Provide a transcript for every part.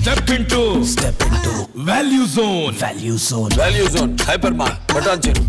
step into step into value zone value zone value zone hyper మార్ బటాన్ చెరు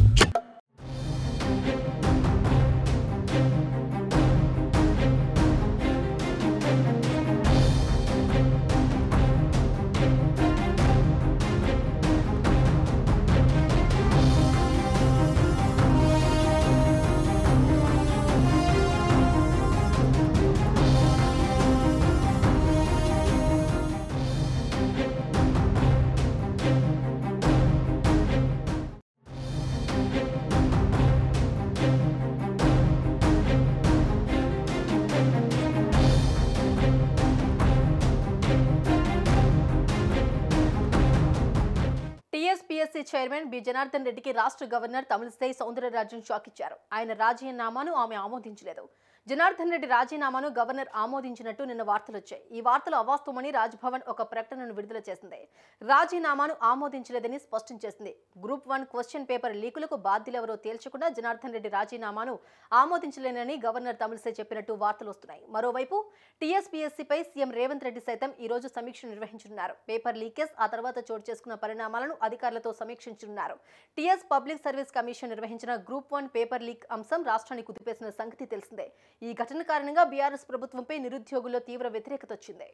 TSPSC chairman B Janardhan రెడ్డికి రాష్ట్ర గవర్నర్ తమిళిసై సౌందరరాజన్ షాక్ ఇచ్చారు ఆయన రాజీనామాను ఆమె ఆమోదించలేదు జనార్దన్ రెడ్డి రాజీనామాను గవర్నర్ ఆమోదించినట్టు నిన్న వార్తలు వచ్చాయి ఈ వార్తలు అవాస్తవమని రాజ్భవన్ ఒక ప్రకటనను విడుదల చేసింది రాజీనామాను ఆమోదించలేదని స్పష్టం చేసింది గ్రూప్ వన్ క్వశ్చన్ పేపర్ లీకులకు బాధ్యులెవరో తేల్చకుండా జనార్దన్ రెడ్డి రాజీనామాను ఆమోదించలేనని గవర్నర్ తమిళిసై చెప్పినట్టు వార్తలు వస్తున్నాయి మరోవైపు టీఎస్పీఎస్సీపై సీఎం రేవంత్ రెడ్డి సైతం ఈ రోజు సమీక్ష నిర్వహించనున్నారు పేపర్ లీకేజ్ ఆ తర్వాత చోటు చేసుకున్న పరిణామాలను అధికారులతో సమీక్షించనున్నారు టీఎస్ పబ్లిక్ సర్వీస్ కమిషన్ నిర్వహించిన గ్రూప్ వన్ పేపర్ లీక్ అంశం రాష్ట్రానికి కుదిపేసిన సంగతి తెలిసిందే ఈ ఘటన కారణంగా బీఆర్ఎస్ ప్రభుత్వంపై నిరుద్యోగుల్లో తీవ్ర వ్యతిరేకత వచ్చింది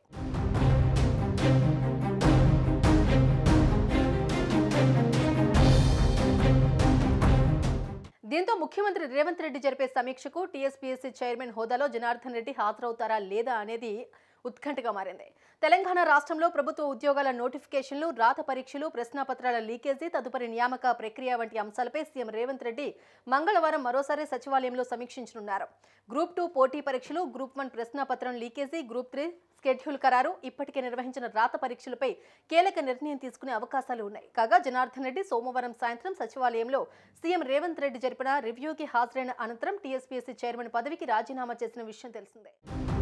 దీంతో ముఖ్యమంత్రి రేవంత్ రెడ్డి జరిపే సమీక్షకు టీఎస్పీఎస్సీ చైర్మన్ హోదాలో జనార్దన్ రెడ్డి హాజరవుతారా లేదా అనేది ఉత్కంఠగా మారింది తెలంగాణ రాష్ట్రంలో ప్రభుత్వ ఉద్యోగాల నోటిఫికేషన్లు రాత పరీక్షలు ప్రశ్నాపత్రాల లీకేజీ తదుపరి నియామక ప్రక్రియ వంటి అంశాలపై సీఎం రేవంత్ రెడ్డి మంగళవారం మరోసారి సచివాలయంలో సమీక్షించనున్నారు గ్రూప్ టూ పోటీ పరీక్షలు గ్రూప్ వన్ ప్రశ్నాపత్రం లీకేజీ గ్రూప్ త్రీ స్కెడ్యూల్ ఖరారు ఇప్పటికే నిర్వహించిన రాత పరీక్షలపై కీలక నిర్ణయం తీసుకునే అవకాశాలు ఉన్నాయి కాగా జనార్దన్ రెడ్డి సోమవారం సాయంత్రం సచివాలయంలో సీఎం రేవంత్ రెడ్డి జరిపిన రివ్యూకి హాజరైన అనంతరం టీఎస్పీఎస్సీ చైర్మన్ పదవికి రాజీనామా చేసిన విషయం తెలిసిందే